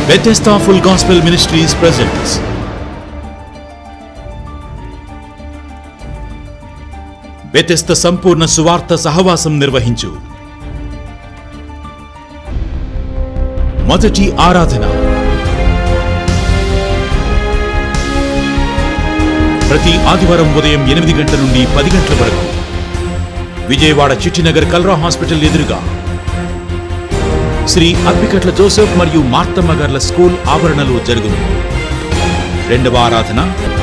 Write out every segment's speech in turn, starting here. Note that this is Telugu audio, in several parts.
Bethesda Full Gospel Ministries presents Bethesda సంపూర్ణ సువార్త సహవాసం నిర్వహించు మొదటి ఆరాధన ప్రతి ఆదివారం ఉదయం ఎనిమిది గంటల నుండి పది గంటల వరకు విజయవాడ చిట్టినగర్ కల్రా హాస్పిటల్ ఎదురుగా శ్రీ అప్పికట్ల జోసెఫ్ మరియు మార్తమ్మ గార్ల స్కూల్ ఆవరణలో జరుగును రెండవ ఆరాధన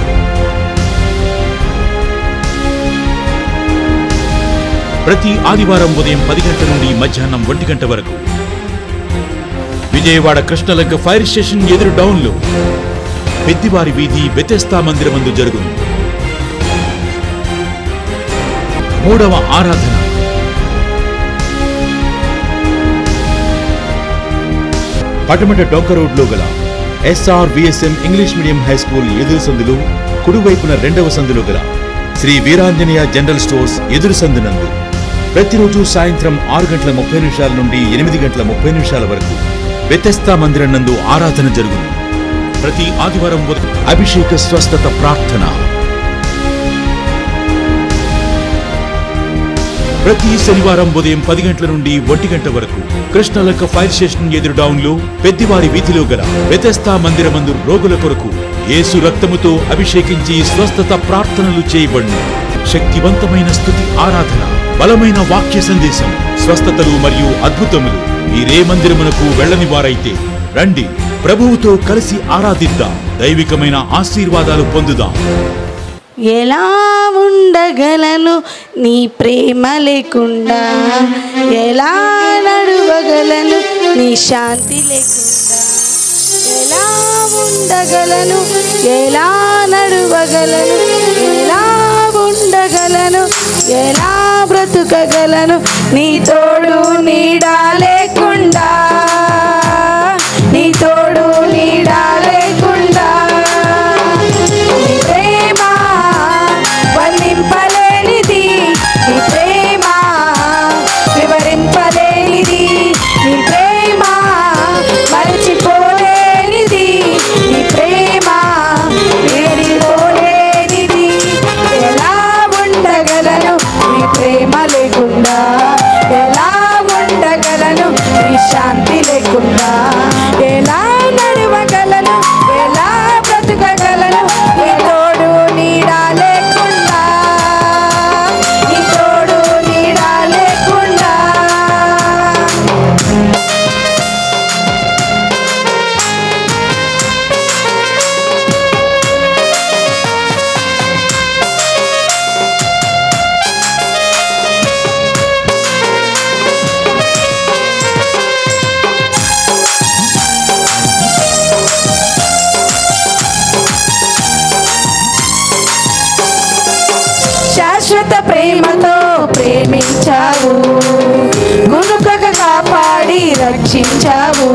ప్రతి ఆదివారం ఉదయం పది గంటల నుండి మధ్యాహ్నం ఒంటి గంట వరకు విజయవాడ కృష్ణలంక ఫైర్ స్టేషన్ ఎదురు డౌన్లో పెద్దివారి వీధి బెతెస్తా మందిరమందు జరుగును మూడవ ఆరాధన పటమట డొంక రోడ్లో గల SR VSM English medium high school ఎదురు సందులు కుడివైపున రెండవ సందులో గల శ్రీ వీరాంజనేయ జనరల్ స్టోర్స్ ఎదురు సందునందు ప్రతిరోజు సాయంత్రం ఆరు గంటల ముప్పై నిమిషాల నుండి ఎనిమిది గంటల ముప్పై నిమిషాల వరకు వ్యతస్థా మందిరం నందు ఆరాధన జరుగును ప్రతి ఆదివారం ఉదయం అభిషేక స్వస్థత ప్రార్థన ప్రతి శనివారం ఉదయం పది గంటల నుండి ఒంటి గంట వరకు కృష్ణలంక ఫైర్ స్టేషన్ ఎదురు డౌన్ లో పెద్దివారి వీధిలో గల వ్యతస్థా మందిరమందు రోగుల కొరకు యేసు రక్తముతో అభిషేకించి స్వస్థత ప్రార్థనలు చేయబడును శక్తివంతమైన స్థుతి ఆరాధన బలమైన వాక్య సందేశం స్వస్థతలు మరియు అద్భుతములు మీరే మందిరమునకు వెళ్ళని వారైతే రండి ప్రభువుతో కలిసి ఆరాధిద్దాం దైవికమైన ఆశీర్వాదాలు పొందుదాం ఎలా ఉండగలను నీ ప్రేమ లేకుండా ఎలా నడువగలను నీ శాంతి లేకుండా ఎలా ఉండగలను ఎలా నడువగలను ఎలా ఉండగలను ఎలా బ్రతుకగలను నీ తోడు నీడా లేకుండా నీ తోడు నీడా లేకుండా నీ ప్రేమ వర్ణింపలేనిది నీ ప్రేమ వివరింపలేనిది నీ ప్రేమ మరచిపోలేనిది నీ ప్రేమ వేడిపోలేనిది ఎలా ఉండగలను నీ ప్రేమ లేకుండా ఎలా ఉండగలను నీ శాంతి లేకుండా ఎలా నడవగలను ఎలా బ్రతకగలను నీ తోడు నీడా లేకుండా నీ తోడు నీడా లేకుండా శాశ్వత ప్రేమతో ప్రేమించావు గునుకక కాపాడి రక్షించావు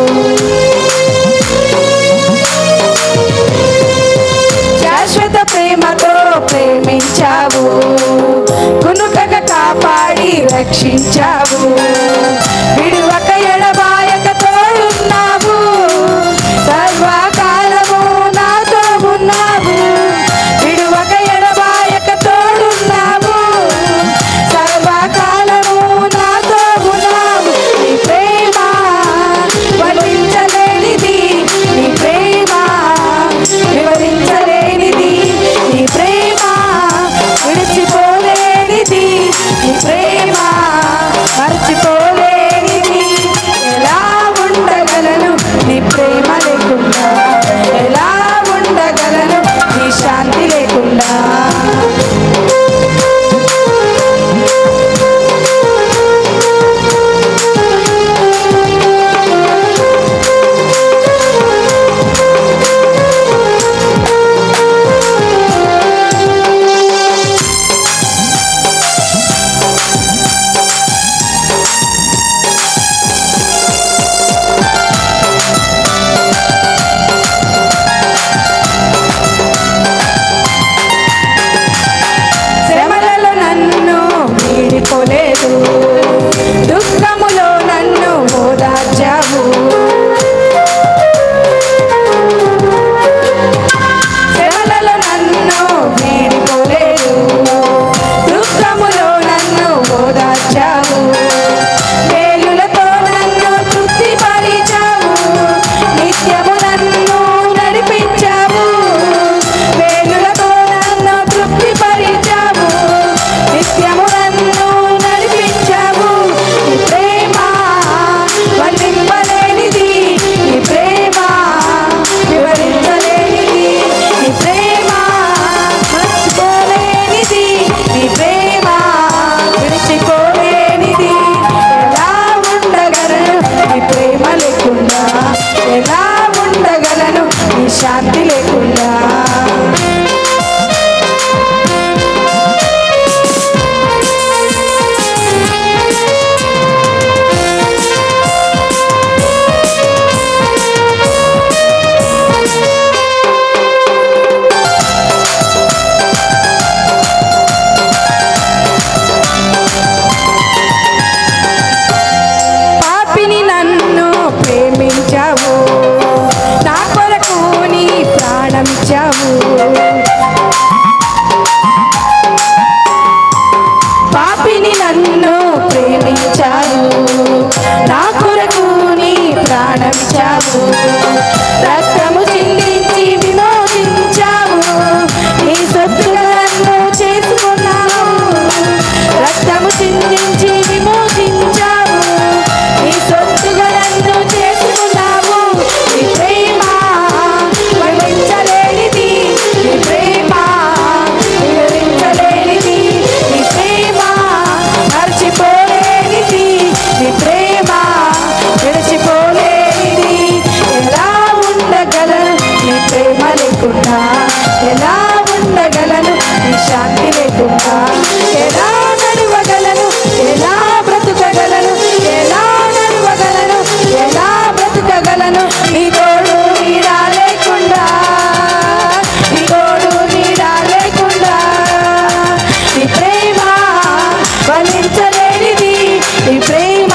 శాశ్వత ప్రేమతో ప్రేమించావు గునుకక కాపాడి రక్షించావు విడువక ఎడబాయక తోడున్నావు సర్వకాలము నాతో ఉన్నావు విడువక ఎడబాయక తోడున్నావు సర్వకాలము నాతో ఉన్నావు నీ ప్రేమ వర్ణించలేనిది నీ ప్రేమ వివరించలేనిది నీ ప్రేమ విడిచిపోలేనిది నీ ప్రేమ మర్చిపోలేనిది లేకుండా ఎలా ఉండగలను నీ శాంతి లేకుండా ఎలా నడవగలను ఎలా బ్రతుకగలను ఎలా నడవగలను ఎలా బ్రతుకగలను నీ తోడు నీడా లేకుండా నీ తోడు నీడా లేకుండా నీ ప్రేమ వర్ణించలేనిది నీ ప్రేమ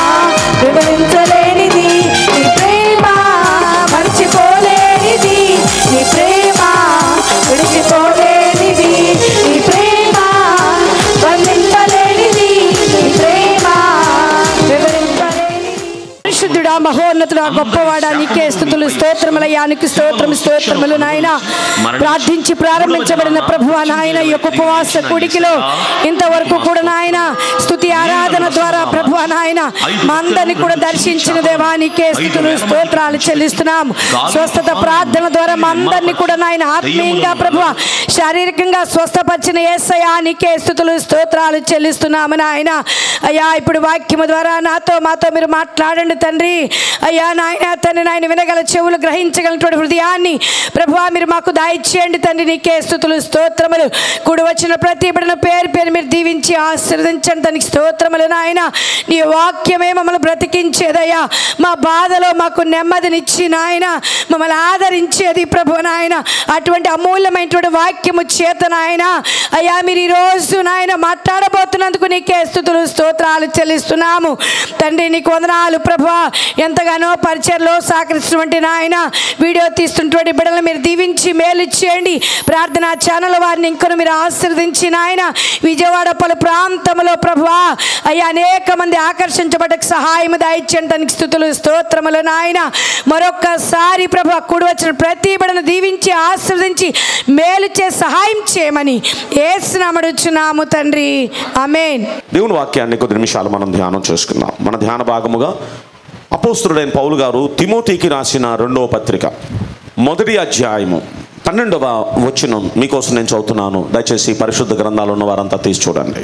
వివరించలేనిది నీ ప్రేమ మర్చిపోలేనిది నీ ప్రేమ విడిచిపోలేనిది నీ ప్రేమ వర్ణించలేనిది నీ ప్రేమ వివరించలేనిది పరిశుద్ధుడా మహోన్నతుడా గొప్పవాడా నీకే స్థుతులు స్తోత్రములయానికి స్తోత్రం స్తోత్రములు నాయన ప్రార్థించి ప్రారంభించబడిన ప్రభువా నాయన ఈ యొక్క ఉపవాస కుడికిలో ఇంతవరకు కూడా నాయన స్థుతి ఆరాధన ద్వారా ప్రభువా నాయన మా అందరిని కూడా దర్శించిన దేవానికే స్థుతులు స్తోత్రాలు చెల్లిస్తున్నాం స్వస్థత ప్రార్థన ద్వారా మా అందరిని కూడా నాయన ఆత్మీయంగా ప్రభువ శారీరకంగా స్వస్థపరిచిన ఏసయానికే స్థుతులు స్తోత్రాలు చెల్లిస్తున్నాము నాయన అయ్యా ఇప్పుడు వాక్యము ద్వారా నాతో మాతో మీరు మాట్లాడండి తండ్రి అయ్యా నాయన తండ్రి నాయన వినగల చెవులు గ్రహించగలిగినటువంటి హృదయాన్ని ప్రభువా మీరు మాకు దాయిచ్చేయండి తండ్రి నీకే స్థుతులు స్తోత్రములు కూడి వచ్చిన ప్రతి బిడ్డను పేరు పేరు మీరు దీవించి ఆశీర్వదించండి దానికి స్తోత్రములు నాయన నీ వాక్యమే మమ్మల్ని బ్రతికించేదయ్యా మా బాధలో మాకు నెమ్మదినిచ్చి నాయన మమ్మల్ని ఆదరించేది ప్రభు నాయన అటువంటి అమూల్యమైనటువంటి వాక్యము చేత నాయన అయ్యా మీరు ఈ రోజు నాయన మాట్లాడబోతున్నందుకు నీకే స్థుతులు స్తోత్రాలు చెల్లిస్తున్నాము తండ్రి నీకు వందనాలు ప్రభు ఎంతగానో పరిచయలో సహకరిస్తున్నటువంటి నాయన వీడియో తీస్తున్నటువంటి బిడ్డలు మీరు దీవించి మేలు చేయండి ప్రార్థనా ఛానల్ వారిని ఇంకొను మీరు ఆశీర్వదించి నాయన విజయవాడ పలు ప్రాంతంలో ప్రభువా అయ్యా అనేక మంది ఆకర్షించబడకు సహాయం దాయిచ్చండి దానికి స్థుతులు స్తోత్రములు నాయన మరొక్కసారి ప్రభు కూడి వచ్చిన ప్రతి బిడను దీవించి ఆశీర్వదించి మేలు చే సహాయం చేయమని ఏసునామడుచున్నాము తండ్రి ఆమేన్ దేవుని వాక్యాన్ని కొద్ది నిమిషాలు మనం ధ్యానం చేసుకుందాం మన ధ్యాన భాగముగా అపోస్తుడైన పౌలు గారు తిమోతికి రాసిన రెండవ పత్రిక మొదటి అధ్యాయము పన్నెండవ వచనం మీకోసం నేను చదువుతున్నాను దయచేసి పరిశుద్ధ గ్రంథాలు ఉన్న వారంతా తీసి చూడండి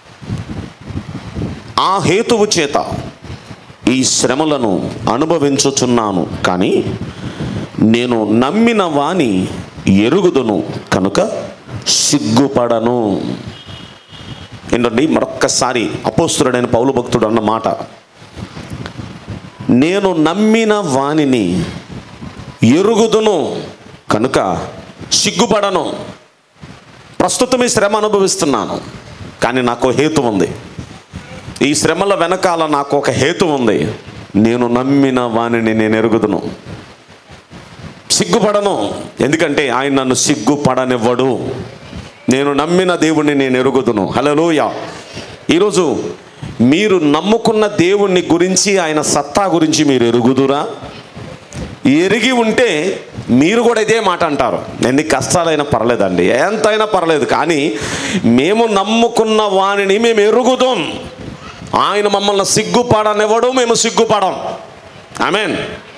ఆ హేతువు చేత ఈ శ్రమలను అనుభవించుచున్నాను కానీ నేను నమ్మిన వాని ఎరుగుదును కనుక సిగ్గుపడను ఏంటండి మరొక్కసారి అపోస్తుడైన పౌలు భక్తుడు అన్న మాట నేను నమ్మిన వానిని ఎరుగుదును కనుక సిగ్గుపడను ప్రస్తుతం ఈ శ్రమ అనుభవిస్తున్నాను కానీ నాకు హేతు ఉంది ఈ శ్రమల వెనకాల నాకు ఒక హేతు ఉంది నేను నమ్మిన వానిని నేను ఎరుగుదును సిగ్గుపడను ఎందుకంటే ఆయన నన్ను సిగ్గుపడనివ్వడు నేను నమ్మిన దేవుణ్ణి నేను ఎరుగుదును హలోయ ఈరోజు మీరు నమ్ముకున్న దేవుణ్ణి గురించి ఆయన సత్తా గురించి మీరు ఎరుగుదురా ఎరిగి ఉంటే మీరు కూడా ఇదే మాట అంటారు ఎన్ని కష్టాలైనా పర్లేదండి ఎంతైనా పర్లేదు కానీ మేము నమ్ముకున్న వాణిని మేము ఎరుగుదాం ఆయన మమ్మల్ని సిగ్గుపడనివ్వడు మేము సిగ్గుపడం ఆమెన్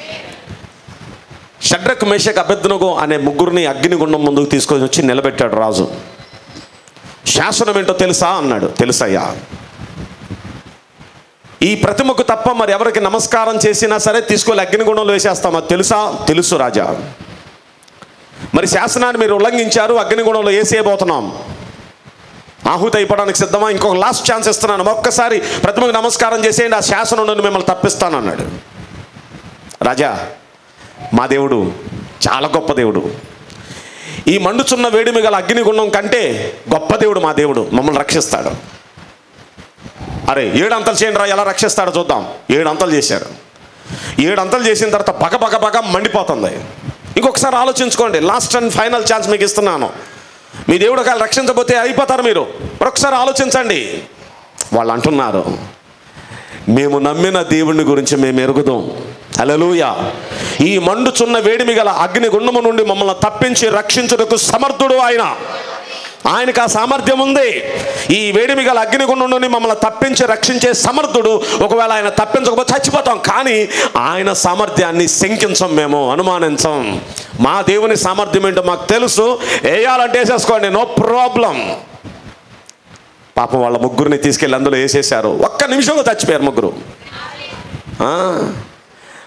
షడ్రక్ మేషక్ అభ్యర్థనకు అనే ముగ్గురిని అగ్నిగుండం ముందుకు తీసుకొని వచ్చి నిలబెట్టాడు రాజు శాసనం ఏంటో తెలుసా అన్నాడు తెలుసయ్యా ఈ ప్రతిమకు తప్ప మరి ఎవరికి నమస్కారం చేసినా సరే తీసుకొని అగ్నిగుండంలో వేసేస్తాం అది తెలుసా తెలుసు రాజా మరి శాసనాన్ని మీరు ఉల్లంఘించారు అగ్నిగుండంలో వేసేయబోతున్నాం ఆహుతి అయిపోవడానికి సిద్ధమా ఇంకొక లాస్ట్ ఛాన్స్ ఇస్తున్నాను ఒక్కసారి ప్రతిమకు నమస్కారం చేసేయండి ఆ శాసనం నుండి మిమ్మల్ని తప్పిస్తాను అన్నాడు రాజా మా దేవుడు చాలా గొప్ప దేవుడు ఈ మండుచున్న వేడిమి గల అగ్నిగుండం కంటే గొప్ప దేవుడు మా దేవుడు మమ్మల్ని రక్షిస్తాడు అరే ఏడు అంతలు చేయండి రా ఎలా రక్షిస్తాడో చూద్దాం ఏడు అంతలు చేశారు ఏడు అంతలు చేసిన తర్వాత పగ పగ పగ మండిపోతుంది ఇంకొకసారి ఆలోచించుకోండి లాస్ట్ అండ్ ఫైనల్ ఛాన్స్ మీకు ఇస్తున్నాను మీ దేవుడు ఒకవేళ రక్షించబోతే అయిపోతారు మీరు మరొకసారి ఆలోచించండి వాళ్ళు అంటున్నారు మేము నమ్మిన దేవుని గురించి మేము ఎరుగుదాం అలలుయ ఈ మండుచున్న వేడిమి గల అగ్ని గుండము నుండి మమ్మల్ని తప్పించి రక్షించుటకు సమర్థుడు ఆయన ఆయనకు ఆ సామర్థ్యం ఉంది ఈ వేడిమి గల అగ్నిగుండం నుండి మమ్మల్ని తప్పించి రక్షించే సమర్థుడు ఒకవేళ ఆయన తప్పించకపోతే చచ్చిపోతాం కానీ ఆయన సామర్థ్యాన్ని శంకించం మేము అనుమానించం మా దేవుని సామర్థ్యం ఏంటో మాకు తెలుసు వేయాలంటే వేసేసుకోండి నో ప్రాబ్లం పాపం వాళ్ళ ముగ్గురిని తీసుకెళ్ళి అందులో వేసేసారు ఒక్క నిమిషంలో చచ్చిపోయారు ముగ్గురు ఆ,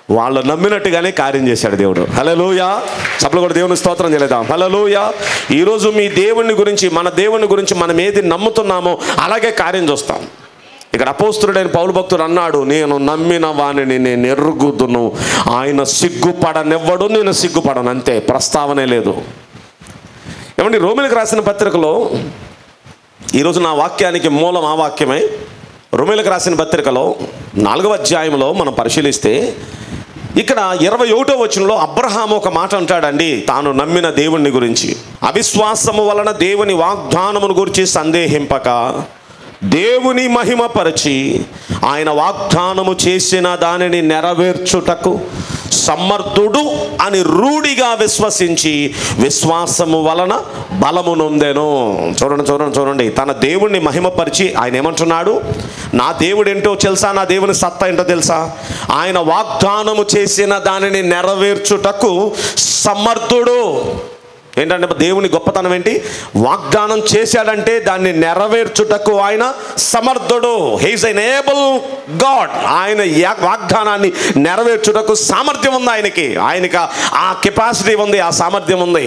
వాళ్ళు నమ్మినట్టుగానే కార్యం చేశాడు దేవుడు హలోయ సభలు కూడా దేవుని స్తోత్రం చేయలేదాం హలోయ ఈరోజు మీ దేవుని గురించి మన దేవుని గురించి మనం ఏది నమ్ముతున్నామో అలాగే కార్యం చూస్తాం ఇక్కడ అపోస్తుడైన పౌలు భక్తుడు అన్నాడు నేను నమ్మిన వాణిని నేను ఎరుగుదును ఆయన సిగ్గుపడనివ్వడు నేను సిగ్గుపడను అంతే ప్రస్తావనే లేదు ఏమండి రోమిలకు రాసిన పత్రికలో ఈరోజు నా వాక్యానికి మూలం ఆ వాక్యమే రోమిలకు రాసిన పత్రికలో నాలుగవ అధ్యాయంలో మనం పరిశీలిస్తే ఇక్కడ ఇరవై ఒకటో వచనంలో అబ్రహాము ఒక మాట అంటాడండి తాను నమ్మిన దేవుని గురించి అవిశ్వాసము వలన దేవుని వాగ్దానమును గురించి సందేహింపక దేవుని మహిమపరిచి ఆయన వాగ్దానము చేసిన దానిని నెరవేర్చుటకు సమర్థుడు అని రూఢిగా విశ్వసించి విశ్వాసము వలన బలము నొందెను చూడండి చూడండి చూడండి తన దేవుణ్ణి మహిమపరిచి ఆయన ఏమంటున్నాడు నా దేవుడు ఏంటో తెలుసా నా దేవుని సత్తా ఏంటో తెలుసా ఆయన వాగ్దానము చేసిన దానిని నెరవేర్చుటకు సమర్థుడు ఏంటంటే దేవుని గొప్పతనం ఏంటి వాగ్దానం చేశాడంటే దాన్ని నెరవేర్చుటకు ఆయన సమర్థుడు హీస్ ఎన్ ఏబుల్ గాడ్ ఆయన యా- వాగ్దానాన్ని నెరవేర్చుటకు సామర్థ్యం ఉంది ఆయనకి ఆయనకి ఆ- ఆ కెపాసిటీ ఉంది ఆ సామర్థ్యం ఉంది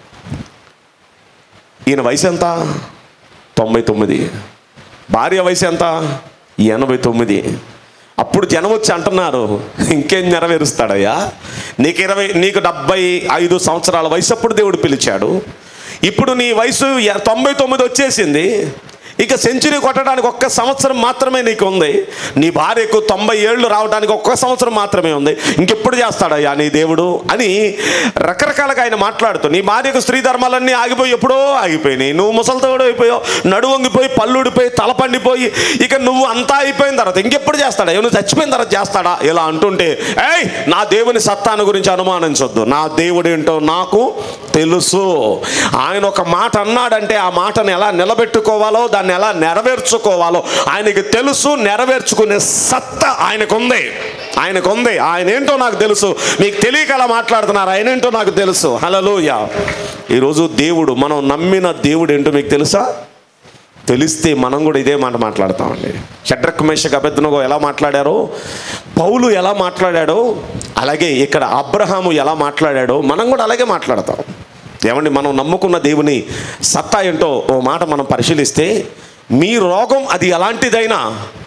ఈయన వయసు ఎంత తొంభై తొమ్మిది భార్య వయసు ఎంత ఎనభై తొమ్మిది అప్పుడు జనం వచ్చి అంటున్నారు ఇంకేం నెరవేరుస్తాడయ్యా నీకు ఇరవై నీకు డెబ్బై ఐదు సంవత్సరాల వయసు అప్పుడు దేవుడు పిలిచాడు ఇప్పుడు నీ వయసు ఎ- తొంభై తొమ్మిది వచ్చేసింది ఇక సెంచరీ కొట్టడానికి ఒక్క సంవత్సరం మాత్రమే నీకు ఉంది నీ భార్యకు తొంభై ఏళ్ళు రావడానికి ఒక్క సంవత్సరం మాత్రమే ఉంది ఇంకెప్పుడు చేస్తాడయ్యా నీ దేవుడు అని రకరకాలుగా ఆయన మాట్లాడుతూ నీ భార్యకు స్త్రీ ధర్మాలన్నీ ఆగిపోయి ఎప్పుడో ఆగిపోయినాయి నువ్వు ముసలితోడు అయిపోయావు నడువు వంగిపోయి పళ్ళుడిపోయి తల పండిపోయి ఇక నువ్వు అంతా అయిపోయిన తర్వాత ఇంకెప్పుడు చేస్తాడా ఏమో నువ్వు చచ్చిపోయిన తర్వాత చేస్తాడా ఇలా అంటుంటే ఏయ్ నా దేవుని సత్తాను గురించి అనుమానించొద్దు నా దేవుడు ఏంటో నాకు తెలుసు ఆయన ఒక మాట అన్నాడంటే ఆ మాటను ఎలా నిలబెట్టుకోవాలో దాన్ని ఎలా నెరవేర్చుకోవాలో ఆయనకి తెలుసు నెరవేర్చుకునే సత్తా ఆయనకుంది ఆయనకుంది ఆయన ఏంటో నాకు తెలుసు మీకు తెలియక అలా మాట్లాడుతున్నారు ఆయన ఏంటో నాకు తెలుసు హలలోయ ఈరోజు దేవుడు మనం నమ్మిన దేవుడు ఏంటో మీకు తెలుసా తెలిస్తే మనం కూడా ఇదే మాట మాట్లాడతామండి షడ్రక్ మేషక్ అభ్యర్థనగో ఎలా మాట్లాడారో పౌలు ఎలా మాట్లాడాడో అలాగే ఇక్కడ అబ్రహాము ఎలా మాట్లాడాడో మనం కూడా అలాగే మాట్లాడతాం ఏమండి మనం నమ్ముకున్న దేవుని సత్తా ఏంటో ఓ మాట మనం పరిశీలిస్తే మీ రోగం అది ఎలాంటిదైనా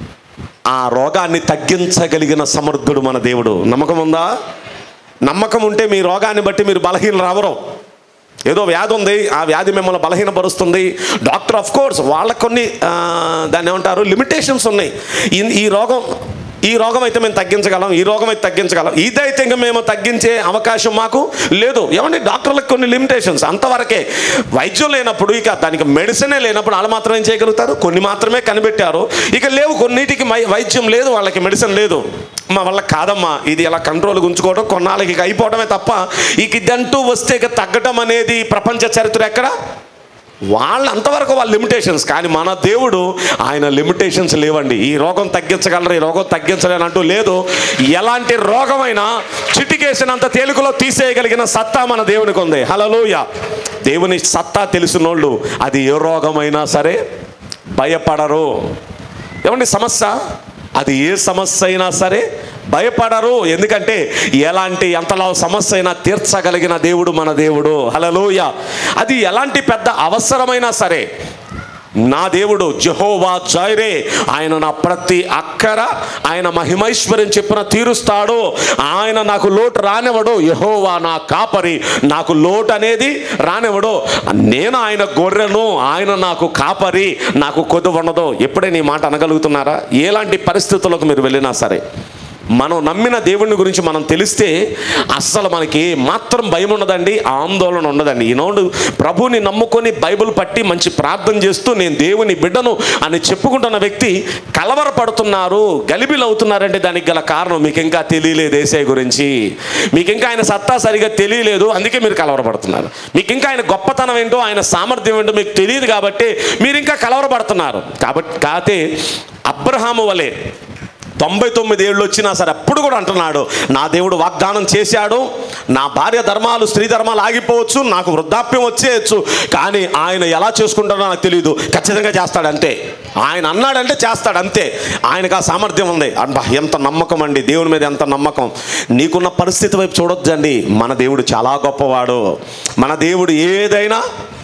ఆ రోగాన్ని తగ్గించగలిగిన సమర్థుడు మన దేవుడు నమ్మకం ఉందా నమ్మకం ఉంటే మీ రోగాన్ని బట్టి మీరు బలహీనలు రావరు ఏదో వ్యాధి ఉంది ఆ వ్యాధి మిమ్మల్ని బలహీనపరుస్తుంది డాక్టర్ ఆఫ్ కోర్స్ వాళ్ళకు కొన్ని ఆ, దాన్ని ఏమంటారు లిమిటేషన్స్ ఉన్నాయి ఈ- ఈ రోగం ఈ రోగం అయితే మేము తగ్గించగలం ఈ రోగం అయితే తగ్గించగలం ఇదైతే ఇంకా మేము తగ్గించే అవకాశం మాకు లేదు ఏమండి డాక్టర్లకు కొన్ని లిమిటేషన్స్ అంతవరకే వైద్యం లేనప్పుడు ఇక దానికి మెడిసినే లేనప్పుడు వాళ్ళు మాత్రం ఏం చేయగలుగుతారు కొన్ని మాత్రమే కనిపెట్టారు ఇక లేవు కొన్నిటికి మై- వైద్యం లేదు వాళ్ళకి మెడిసిన్ లేదు మా వల్ల కాదమ్మా ఇది ఇలా కంట్రోల్ ఉంచుకోవడం కొన్నాళ్ళకి ఇక అయిపోవడమే తప్ప ఇక ఇదంటూ వస్తే ఇక తగ్గటం అనేది ప్రపంచ చరిత్ర ఎక్కడ వాళ్ళ అంతవరకు వాళ్ళ లిమిటేషన్స్ కానీ మన దేవుడు ఆయన లిమిటేషన్స్ లేవండి ఈ రోగం తగ్గించగలరు ఈ రోగం తగ్గించలేని అంటూ లేదు ఎలాంటి రోగమైనా చిటికేసినంత తేలికలో తీసేయగలిగిన సత్తా మన దేవునికి ఉంది హలలోయ దేవుని సత్తా తెలిసినోళ్ళు అది ఏ రోగమైనా సరే భయపడరు ఏమండి సమస్య అది ఏ సమస్య అయినా సరే భయపడరు ఎందుకంటే ఎలాంటి ఎంతలా సమస్య అయినా తీర్చగలిగిన దేవుడు మన దేవుడు హలలోయ అది ఎలాంటి పెద్ద అవసరమైనా సరే నా దేవుడు జహోవా జైరే ఆయన నా ప్రతి అక్కర ఆయన మహిమైశ్వర్యం చెప్పిన తీరుస్తాడు ఆయన నాకు లోటు రానివ్వడు యహోవా నా కాపరి నాకు లోటు అనేది రానివ్వడు నేను ఆయన గొర్రెను ఆయన నాకు కాపరి నాకు కొద్దు ఉండదు ఎప్పుడైనా ఈ మాట అనగలుగుతున్నారా ఎలాంటి పరిస్థితులకు మీరు వెళ్ళినా సరే మనం నమ్మిన దేవుని గురించి మనం తెలిస్తే అస్సలు మనకి మాత్రం భయం ఉండదండి ఆందోళన ఉండదండి ఈనాడు ప్రభుని నమ్ముకొని బైబిల్ పట్టి మంచి ప్రార్థన చేస్తూ నేను దేవుని బిడ్డను అని చెప్పుకుంటున్న వ్యక్తి కలవరపడుతున్నారు గలిబిలు అవుతున్నారంటే దానికి గల కారణం మీకు ఇంకా తెలియలేదు ఏసై గురించి మీకు ఇంకా ఆయన సత్తా సరిగా తెలియలేదు అందుకే మీరు కలవరపడుతున్నారు మీకు ఇంకా ఆయన గొప్పతనం ఏంటో ఆయన సామర్థ్యం ఏంటో మీకు తెలియదు కాబట్టి మీరు ఇంకా కలవరపడుతున్నారు కాబట్టి కాతే అబ్రహాము వలె తొంభై తొమ్మిది ఏళ్ళు వచ్చినా సరే అప్పుడు కూడా అంటున్నాడు నా దేవుడు వాగ్దానం చేశాడు నా భార్య ధర్మాలు స్త్రీ ధర్మాలు ఆగిపోవచ్చు నాకు వృద్ధాప్యం వచ్చేయచ్చు కానీ ఆయన ఎలా చేసుకుంటాడో నాకు తెలియదు ఖచ్చితంగా చేస్తాడు అంతే ఆయన అన్నాడంటే చేస్తాడు అంతే ఆయనకు ఆ సామర్థ్యం ఉంది అబ్బా ఎంత నమ్మకం అండి దేవుని మీద ఎంత నమ్మకం నీకున్న పరిస్థితి వైపు చూడొద్దండి మన దేవుడు చాలా గొప్పవాడు మన దేవుడు ఏదైనా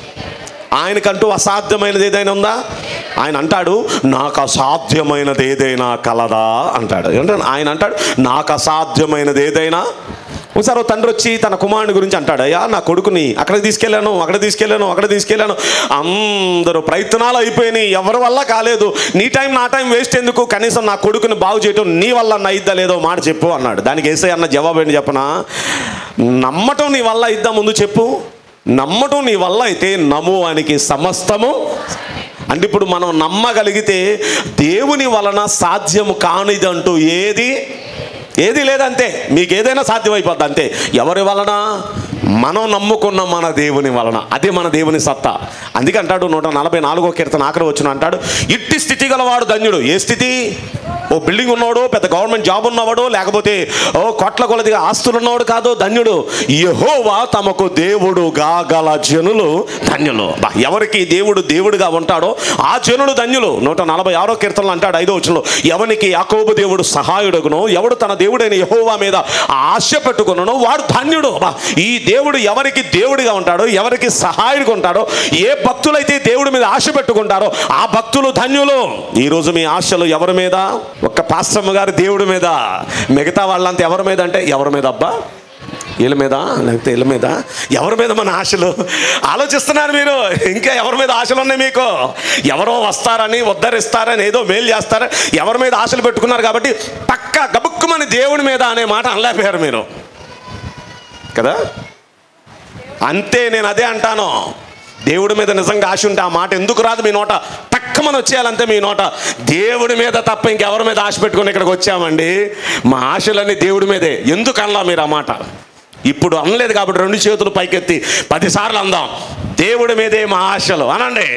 ఆయనకంటూ అసాధ్యమైనది ఏదైనా ఉందా ఆయన అంటాడు నాకు అసాధ్యమైనది ఏదైనా కలదా అంటాడు అంటే ఆయన అంటాడు నాకు అసాధ్యమైనది ఏదైనా ఒకసారి ఓ తండ్రి వచ్చి తన కుమారుని గురించి అంటాడు అయ్యా నా కొడుకుని అక్కడ తీసుకెళ్ళాను అక్కడ తీసుకెళ్ళాను అక్కడ తీసుకెళ్ళాను అందరూ ప్రయత్నాలు అయిపోయినాయి ఎవరి వల్ల కాలేదు నీ టైం నా టైం వేస్ట్ ఎందుకు కనీసం నా కొడుకుని బాగు చేయటం నీ వల్ల నయిద్దా లేదో మాట చెప్పు అన్నాడు దానికి వేసే అన్న జవాబు ఏంటి చెప్పనా నమ్మటం నీ వల్ల ఇద్దా ముందు చెప్పు నమ్మటం నీ వల్ల అయితే నమ్మువానికి సమస్తము అంటే ఇప్పుడు మనం నమ్మగలిగితే దేవుని వలన సాధ్యము కానిదంటూ ఏది ఏది లేదంతే మీకు ఏదైనా సాధ్యమైపోద్ది అంతే ఎవరి వలన మనం నమ్ముకున్న మన దేవుని వలన అదే మన దేవుని సత్తా అందుకే అంటాడు నూట నలభై నాలుగో కీర్తన ఆఖరి వచ్చిన అంటాడు ఇట్టి స్థితి గలవాడు ధన్యుడు ఏ స్థితి ఓ బిల్డింగ్ ఉన్నవాడు పెద్ద గవర్నమెంట్ జాబ్ ఉన్నవాడు లేకపోతే ఓ కోట్ల కొలదిగా ఆస్తులు ఉన్నవాడు కాదు ధన్యుడు యహోవా తమకు దేవుడు గల జనులు ధన్యులు బా, ఎవరికి దేవుడు దేవుడుగా ఉంటాడో ఆ జనులు ధన్యులు నూట నలభై ఆరో కీర్తనలు అంటాడు ఐదో వచనంలో ఎవనికి యాకోబు దేవుడు సహాయుడుగునో ఎవడు తన దేవుడైన యహోవా మీద ఆశ పెట్టుకున్నానో వాడు ధన్యుడు బా, ఈ దేవుడు ఎవరికి దేవుడిగా ఉంటాడో ఎవరికి సహాయుడిగా ఉంటాడో ఏ భక్తులైతే దేవుడి మీద ఆశ పెట్టుకుంటారో ఆ భక్తులు ధన్యులు ఈరోజు మీ ఆశలు ఎవరి మీద ఒక్క పాస్టమ్మ గారు దేవుడి మీద మిగతా వాళ్ళంతా ఎవరి మీద అంటే ఎవరి మీద అబ్బా వీళ్ళ మీద లేకపోతే వీళ్ళ మీద ఎవరి మీద మన ఆశలు ఆలోచిస్తున్నారు మీరు ఇంకా ఎవరి మీద ఆశలు ఉన్నాయి మీకు ఎవరో వస్తారని ఉద్ధరిస్తారని ఏదో మేలు చేస్తారని ఎవరి మీద ఆశలు పెట్టుకున్నారు కాబట్టి పక్క గబుక్కుమని దేవుడి మీద అనే మాట అనలేకపోయారు మీరు కదా అంతే నేను అదే అంటాను దేవుడి మీద నిజంగా ఆశ ఉంటే ఆ మాట ఎందుకు రాదు మీ నోట టక్కమని వచ్చేయాలంతే మీ నోట దేవుడి మీద తప్ప ఇంకెవరి మీద ఆశ పెట్టుకొని ఇక్కడికి వచ్చామండి మా ఆశలన్నీ దేవుడి మీదే ఎందుకు అనలా మీరు ఆ మాట ఇప్పుడు అనలేదు కాబట్టి రెండు చేతులు పైకెత్తి పదిసార్లు అందాం దేవుడి మీదే మా ఆశలు అనండి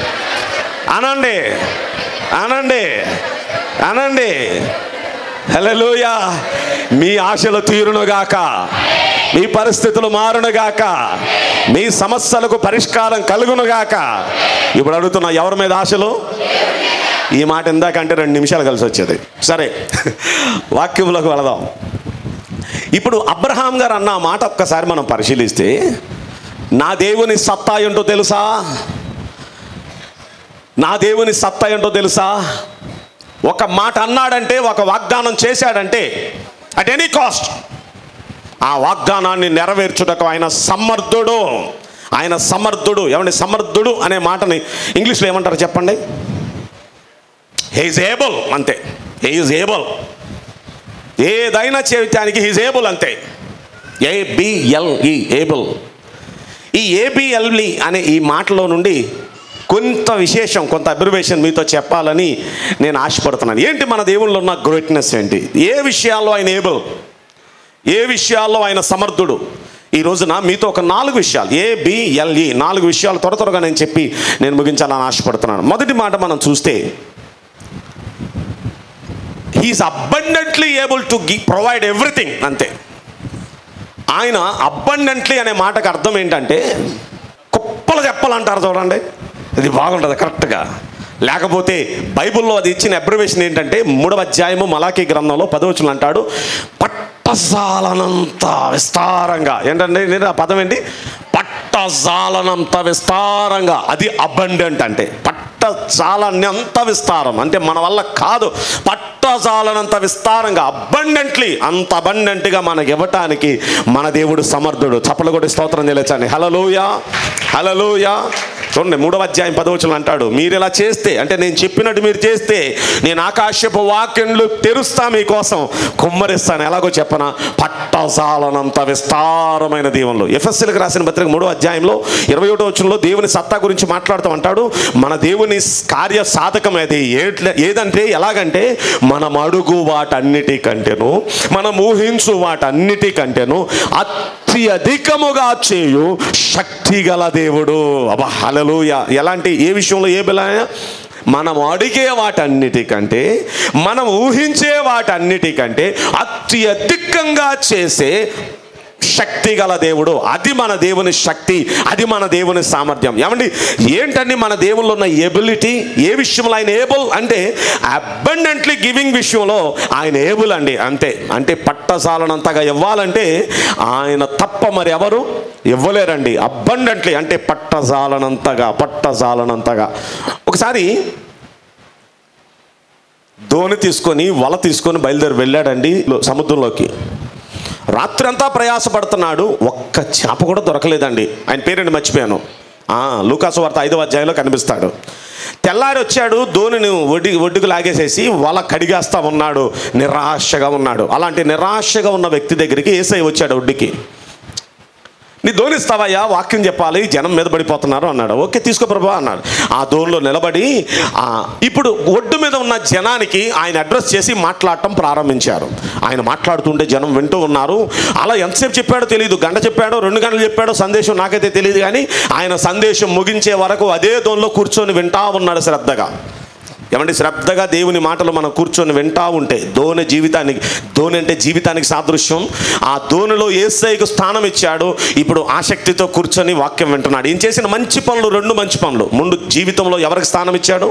అనండి అనండి అనండి హల్లెలూయా మీ ఆశలు తీరునుగాక మీ పరిస్థితులు మారునుగాక మీ సమస్యలకు పరిష్కారం కలుగునుగాక ఇప్పుడు అడుగుతున్నా ఎవరి మీద ఆశలు ఈ మాట ఇందాకంటే రెండు నిమిషాలు కలిసి వచ్చేది సరే వాక్యంలోకి వెళదాం ఇప్పుడు అబ్రహాం గారు అన్న ఆ మాట ఒక్కసారి మనం పరిశీలిస్తే నా దేవుని సత్తా ఏంటో తెలుసా నా దేవుని సత్తా ఏంటో తెలుసా ఒక మాట అన్నాడంటే ఒక వాగ్దానం చేశాడంటే అట్ ఎనీ కాస్ట్ ఆ వాగ్దానాన్ని నెరవేర్చుటకు ఆయన సమర్థుడు ఆయన సమర్థుడు ఏమండి సమర్థుడు అనే మాటని ఇంగ్లీష్లో ఏమంటారు చెప్పండి హీజ్ ఏబుల్ అంతే హీజ్ ఏబుల్ ఏదైనా చేయటానికి హీజ్ ఏబుల్ అంతే ఏబిఎల్ఈ ఏబుల్ ఈ ఏబిఎల్ఈ అనే ఈ మాటలో నుండి కొంత విశేషం కొంత అబ్రివేషన్ మీతో చెప్పాలని నేను ఆశపడుతున్నాను ఏంటి మన దేవుళ్ళు ఉన్న గ్రేట్నెస్ ఏంటి ఏ విషయాల్లో ఆయన ఏబుల్ ఏ విషయాల్లో ఆయన సమర్థుడు ఈ రోజున మీతో ఒక నాలుగు విషయాలు ఏబిఎల్ఈ నాలుగు విషయాలు త్వర త్వరగా నేను చెప్పి నేను ముగించాలని ఆశపడుతున్నాను మొదటి మాట మనం చూస్తే he is abundantly able to give provide everything అంతే ఆయన అబండెంట్లీ అనే మాటకు అర్థం ఏంటంటే కుప్పలు చెప్పాలంటారు చూడండి ఇది బాగుంటుంది కరెక్ట్గా లేకపోతే బైబిల్లో అది ఇచ్చిన అబ్రివేషన్ ఏంటంటే మూడవ అధ్యాయము మలాఖీ గ్రంథంలో పదవచులు అంటాడు పట్టజాలనంత విస్తారంగా ఏంటంటే నేను ఆ పదం ఏంటి పట్టజాలనంత విస్తారంగా అది అబండెంట్ అంటే పట్టజాలాన్ని అంత విస్తారం అంటే మన వల్ల కాదు పట్టజాలనంత విస్తారంగా అబండెంట్లీ అంత అబండెంట్గా మనకి ఇవ్వటానికి మన దేవుడు సమర్థుడు చప్పలు కొట్టి స్తోత్రం నిలచండి హలలోయ హలలోయ చూడండి మూడవ అధ్యాయం పదవచనం అంటాడు మీరు ఇలా చేస్తే అంటే నేను చెప్పినట్టు మీరు చేస్తే నేను ఆకాశపు వాక్యంలు తెరుస్తా మీకోసం కుమ్మరిస్తాను ఎలాగో చెప్పనా పట్టసాలనంత విస్తారమైన దీవంలో ఎఫ్ఎస్సీలకు రాసిన పత్రిక మూడో అధ్యాయంలో ఇరవై ఒకటో వచనంలో దేవుని సత్తా గురించి మాట్లాడుతూ అంటాడు మన దేవుని కార్య సాధకం అది ఏట్ల- ఏదంటే ఎలాగంటే మనం అడుగు వాటన్నిటికంటేను మనం ఊహించు వాటన్నిటికంటేను అత్యధికముగా చేయు శక్తి గల దేవుడు అబ్బా హల్లెలూయా ఎలాంటి ఏ విషయంలో ఏ బల మనం అడిగే వాటన్నిటికంటే మనం ఊహించే వాటన్నిటికంటే అత్యధికంగా చేసే శక్తి గల దేవుడు అది మన దేవుని శక్తి అది మన దేవుని సామర్థ్యం ఏమండి ఏంటండి మన దేవుల్లో ఉన్న ఎబిలిటీ ఏ విషయంలో ఆయన ఏబుల్ అంటే అబండెంట్లీ గివింగ్ విషయంలో ఆయన ఏబుల్ అండి అంతే అంటే పట్టసాలనంతగా ఇవ్వాలంటే ఆయన తప్ప మరి ఎవరు ఇవ్వలేరండి అబండెంట్లీ అంటే పట్టసాలనంతగా పట్టసాలనంతగా ఒకసారి దోణి తీసుకొని వల తీసుకొని బయలుదేరి వెళ్ళాడండి సముద్రంలోకి రాత్రంతా ప్రయాసపడుతున్నాడు ఒక్క చేప కూడా దొరకలేదండి ఆయన పేరుని మర్చిపోయాను ఆ, లూకాసు వార్త ఐదవ అధ్యాయంలో కనిపిస్తాడు తెల్లారి వచ్చాడు ధోనిని ఒడ్డి ఒడ్డుకు లాగేసేసి వల కడిగేస్తా ఉన్నాడు నిరాశగా ఉన్నాడు అలాంటి నిరాశగా ఉన్న వ్యక్తి దగ్గరికి ఏసై వచ్చాడు ఒడ్డుకి నీ ధోనిస్తావయ్యా వాక్యం చెప్పాలి జనం మీద పడిపోతున్నారు అన్నాడు ఓకే తీసుకో ప్రభా అన్నాడు ఆ ధోనిలో నిలబడి ఆ, ఇప్పుడు ఒడ్డు మీద ఉన్న జనానికి ఆయన అడ్రస్ చేసి మాట్లాడటం ప్రారంభించారు ఆయన మాట్లాడుతుంటే జనం వింటూ ఉన్నారు అలా ఎంతసేపు చెప్పాడో తెలియదు గంట చెప్పాడో రెండు గంటలు చెప్పాడో సందేశం నాకైతే తెలియదు కానీ ఆయన సందేశం ముగించే వరకు అదే ధోనిలో కూర్చొని వింటా ఉన్నాడు శ్రద్ధగా ఏమంటే శ్రద్ధగా దేవుని మాటలు మనం కూర్చొని వింటా ఉంటే ధోని జీవితానికి ధోని అంటే జీవితానికి సాదృశ్యం ఆ ధోనిలో ఏసైకు స్థానం ఇచ్చాడు ఇప్పుడు ఆసక్తితో కూర్చొని వాక్యం వింటున్నాడు ఈయన చేసిన మంచి పనులు రెండు మంచి పనులు ముందు జీవితంలో ఎవరికి స్థానం ఇచ్చాడు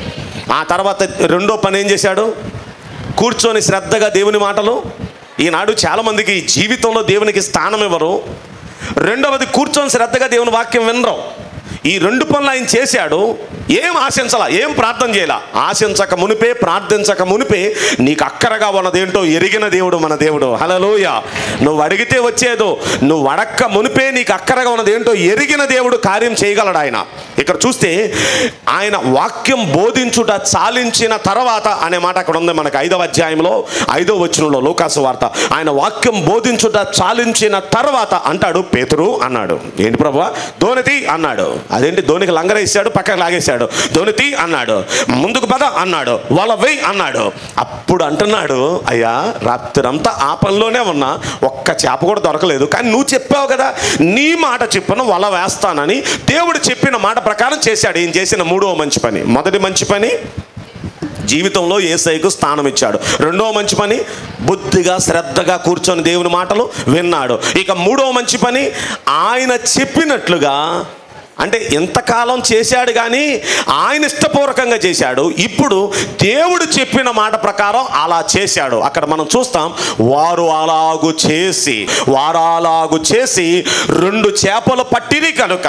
ఆ తర్వాత రెండో పని ఏం చేశాడు కూర్చొని శ్రద్ధగా దేవుని మాటలు ఈనాడు చాలామందికి జీవితంలో దేవునికి స్థానం ఇవ్వరు రెండవది కూర్చొని శ్రద్ధగా దేవుని వాక్యం వినరు ఈ రెండు పనులు ఆయన చేశాడు ఏం ఆశించాల ఏం ప్రార్థన చేయాల ఆశించక మునిపే ప్రార్థించక మునిపే నీకు అక్కరగా ఉన్నదేంటో ఎరిగిన దేవుడు మన దేవుడు హలలోయ నువ్వు అడిగితే వచ్చేదో నువ్వు అడక్క మునిపే నీకు అక్కరగా ఉన్నదేంటో ఎరిగిన దేవుడు కార్యం చేయగలడు ఆయన ఇక్కడ చూస్తే ఆయన వాక్యం బోధించుట చాలించిన తర్వాత అనే మాట అక్కడ ఉంది మనకు ఐదవ అధ్యాయంలో ఐదవ వచనంలో లోకాసు వార్త ఆయన వాక్యం బోధించుట చాలించిన తర్వాత అంటాడు పేతురు అన్నాడు ఏంటి ప్రభు దోనితి అన్నాడు అదేంటి దోనికి లంగరేసాడు పక్కకు లాగేశాడు దోనితి అన్నాడు ముందుకు పద అన్నాడు వాళ్ళ వెయ్యి అన్నాడు అప్పుడు అంటున్నాడు అయ్యా రాత్రంతా ఆ పనిలోనే ఉన్నా ఒక్క చేప కూడా దొరకలేదు కానీ నువ్వు చెప్పావు కదా నీ మాట చెప్పను వల వేస్తానని దేవుడు చెప్పిన మాట ప్రకారం చేశాడు ఏం చేసిన మూడవ మంచి పని మొదటి మంచి పని జీవితంలో ఏసైకు స్థానం ఇచ్చాడు రెండవ మంచి పని బుద్ధిగా శ్రద్ధగా కూర్చొని దేవుని మాటలు విన్నాడు ఇక మూడవ మంచి పని ఆయన చెప్పినట్లుగా అంటే ఎంతకాలం చేశాడు కానీ ఆయన ఇష్టపూర్వకంగా చేశాడు ఇప్పుడు దేవుడు చెప్పిన మాట ప్రకారం అలా చేశాడు అక్కడ మనం చూస్తాం వారు అలాగు చేసి వారు అలాగు చేసి రెండు చేపలు పట్టిరి కనుక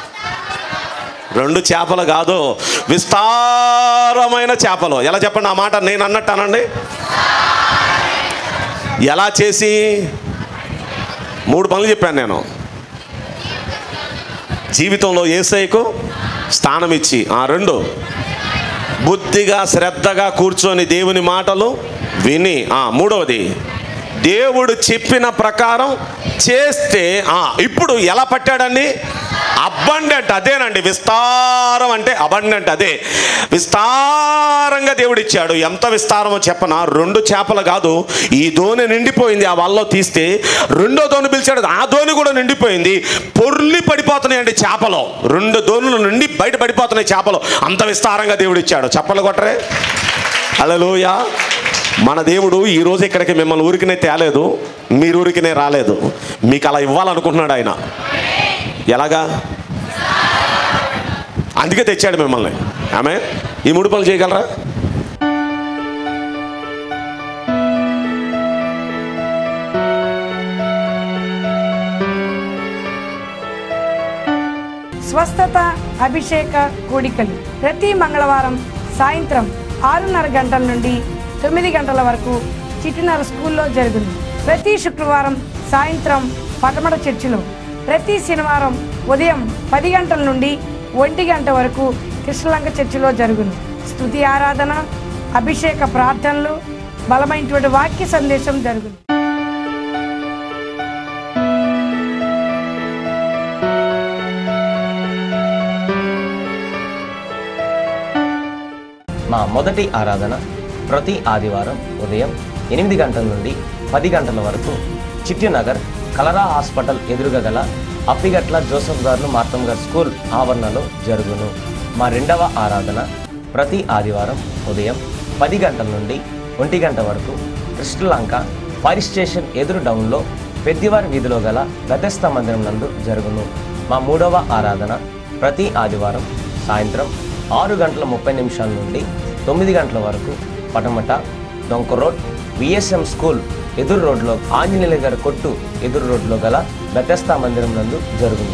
రెండు చేపలు కాదు విస్తారమైన చేపలు ఎలా చెప్పండి ఆ మాట నేను అన్నట్టు అనండి ఎలా చేసి మూడు పనులు చెప్పాను నేను జీవితంలో ఏసైకు స్థానం ఇచ్చి ఆ రెండు బుద్ధిగా శ్రద్ధగా కూర్చొని దేవుని మాటలు విని ఆ మూడవది దేవుడు చెప్పిన ప్రకారం చేస్తే ఆ ఇప్పుడు ఎలా పట్టాడండి అబండెంట్ అదేనండి విస్తారం అంటే అబండెంట్ అదే విస్తారంగా దేవుడు ఇచ్చాడు ఎంత విస్తారమో చెప్పనా రెండు చేపలు కాదు ఈ దోణి నిండిపోయింది ఆ వల్ల తీస్తే రెండో దోణి పిలిచాడు ఆ దోణి కూడా నిండిపోయింది పొర్లి పడిపోతున్నాయండి చేపలు రెండు దోణులు నుండి బయట పడిపోతున్నాయి చేపలు అంత విస్తారంగా దేవుడు ఇచ్చాడు చెప్పలు కొట్టరే హలోయ మన దేవుడు ఈ రోజు ఇక్కడికి మిమ్మల్ని ఊరికినే తేలేదు మీరు ఊరికినే రాలేదు మీకు అలా ఇవ్వాలనుకుంటున్నాడు ఆయన ఎలాగా అందుకే తెచ్చాడు మిమ్మల్ని ఆమె ఈ మూడు పనులు చేయగలరా స్వస్థత అభిషేక కూడికలు ప్రతి మంగళవారం సాయంత్రం ఆరున్నర గంటల నుండి తొమ్మిది గంటల వరకు చిట్టినర స్కూల్లో జరుగును ప్రతి శుక్రవారం సాయంత్రం పటమట చర్చిలో ప్రతి శనివారం ఉదయం పది గంటల నుండి ఒంటి గంట వరకు కృష్ణలంక చర్చిలో జరుగును స్తుతి ఆరాధన అభిషేక ప్రార్థనలు బలమైనటువంటి వాక్య సందేశం జరుగును మా మొదటి ఆరాధన ప్రతి ఆదివారం ఉదయం ఎనిమిది గంటల నుండి పది గంటల వరకు చిట్టినగర్ కలరా హాస్పిటల్ ఎదురుగా గల అప్పిగట్ల జోసఫ్ గారు మార్తమ్ గారు స్కూల్ ఆవరణలో జరుగును మా రెండవ ఆరాధన ప్రతి ఆదివారం ఉదయం పది గంటల నుండి ఒంటి గంట వరకు కృష్ణలంక ఫైర్ స్టేషన్ ఎదురు డౌన్లో పెద్దివారి వీధిలో గల గతస్థ మందిరం నందు జరుగును మా మూడవ ఆరాధన ప్రతి ఆదివారం సాయంత్రం ఆరు గంటల ముప్పై నిమిషాల నుండి తొమ్మిది గంటల వరకు పటమట డొంక రోడ్ విఎస్ఎం స్కూల్ ఎదురు రోడ్లో ఆంజనేయుల గారి కొట్టు ఎదురు రోడ్లో గల బెతస్తా మందిరం నందు జరుగును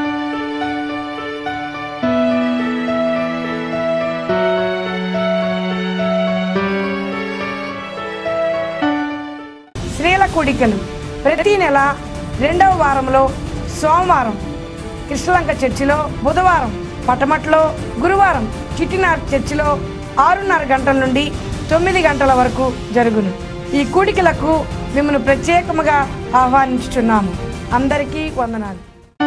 స్త్రీల కూడికలు ప్రతి నెల రెండవ వారంలో సోమవారం కృష్ణలంక చర్చిలో బుధవారం పటమట్లో గురువారం చిట్టినార్ చర్చిలో ఆరున్నర గంటల నుండి తొమ్మిది గంటల వరకు జరుగును ఈ కూడికలకు మిమ్మల్ని ప్రత్యేకముగా ఆహ్వానించుచున్నాము అందరికీ వందనాలు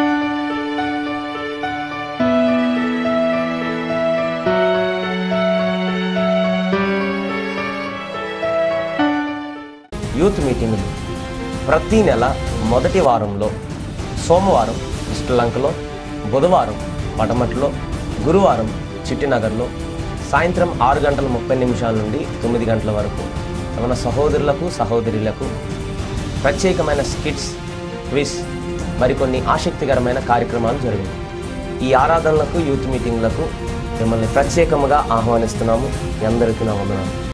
యూత్ మీటింగులు ప్రతి నెల మొదటి వారంలో సోమవారం శ్రీలంకలో బుధవారం పటమట్లో గురువారం చిట్టినగర్లో సాయంత్రం ఆరు గంటల ముప్పై నిమిషాల నుండి తొమ్మిది గంటల వరకు మన సహోదరులకు సహోదరులకు ప్రత్యేకమైన స్కిట్స్ క్విజ్ మరికొన్ని ఆసక్తికరమైన కార్యక్రమాలు జరిగాయి ఈ ఆరాధనలకు యూత్ మీటింగ్లకు మిమ్మల్ని ప్రత్యేకముగా ఆహ్వానిస్తున్నాము మీ అందరికీ నా వందనాలు